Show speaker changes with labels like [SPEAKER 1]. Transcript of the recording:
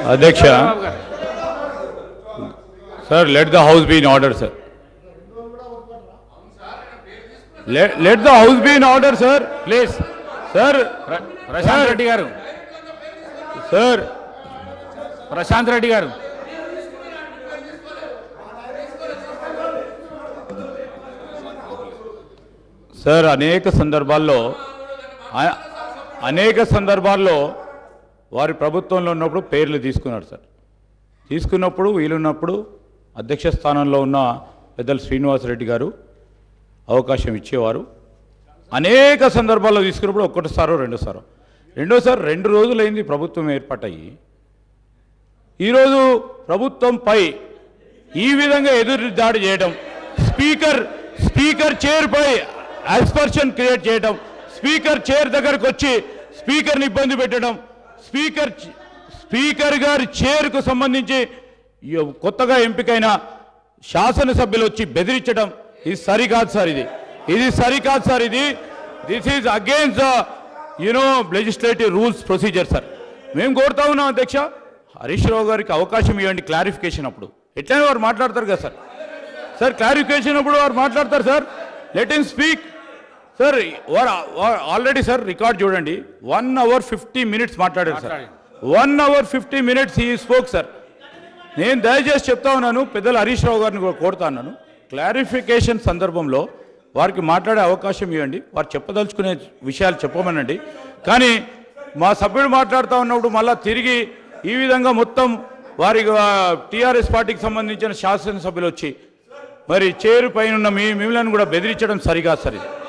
[SPEAKER 1] అధ్యక్ష sir let the house be in order sir let the house be in order sir please sir
[SPEAKER 2] ప్ర- ప్రశాంత్ రెడ్డి గారు
[SPEAKER 1] sir
[SPEAKER 2] Prashanth Reddy గారు
[SPEAKER 1] sir అనేక సందర్భాల్లో అ- అనేక సందర్భాల్లో వారి ప్రభుత్వంలో ఉన్నప్పుడు పేర్లు తీసుకున్నారు సార్ తీసుకున్నప్పుడు వీలున్నప్పుడు అధ్యక్ష స్థానంలో ఉన్న పెద్దలు శ్రీనివాసరెడ్డి గారు అవకాశం ఇచ్చేవారు అనేక సందర్భాల్లో తీసుకున్నప్పుడు ఒక్కటిసారో రెండోసారో రెండోసారి రెండు రోజులైంది ప్రభుత్వం ఏర్పాటయ్యి ఈరోజు ప్రభుత్వంపై ఈ విధంగా ఎదురు దాడి చేయడం స్పీకర్ స్పీకర్ చైర్పై అస్పర్షన్ క్రియేట్ చేయడం స్పీకర్ చైర్ దగ్గరకు వచ్చి స్పీకర్ని ఇబ్బంది పెట్టడం స్పీకర్ స్పీకర్ గారి చైర్కు సంబంధించి ఈ కొత్తగా ఎంపికైన శాసనసభ్యులు వచ్చి బెదిరించడం ఇది సరికాదు సార్ ఇది ఇది సరికాదు సార్ ఇది this is against the you know legislative rules procedure sir మేము కోరుతా ఉన్నాం అధ్యక్ష హరీష్ రావు గారికి అవకాశం ఇవ్వండి క్లారిఫికేషన్ అప్పుడు ఎట్లయినా వారు మాట్లాడతారు కదా సార్ సార్ క్లారిఫికేషన్ అప్పుడు వారు మాట్లాడతారు sir let in speak sir వారు ఆల్రెడీ సార్ రికార్డ్ చూడండి వన్ అవర్ ఫిఫ్టీ మినిట్స్ మాట్లాడారు sir one hour fifty minutes he spoke sir నేను దయచేసి చెప్తా ఉన్నాను పెద్దలు హరీష్ రావు గారిని కూడా కోరుతా ఉన్నాను క్లారిఫికేషన్ సందర్భంలో వారికి మాట్లాడే అవకాశం ఇవ్వండి వారు చెప్పదలుచుకునే విషయాలు చెప్పమనండి కానీ మా సభ్యుడు మాట్లాడుతూ ఉన్నప్పుడు మళ్ళా తిరిగి ఈ విధంగా మొత్తం వారి టీఆర్ఎస్ పార్టీకి సంబంధించిన శాసనసభ్యులు వచ్చి మరి చేరు పైన ఉన్న మీ మిమ్మల్ని కూడా బెదిరించడం సరిగా సార్ ఇది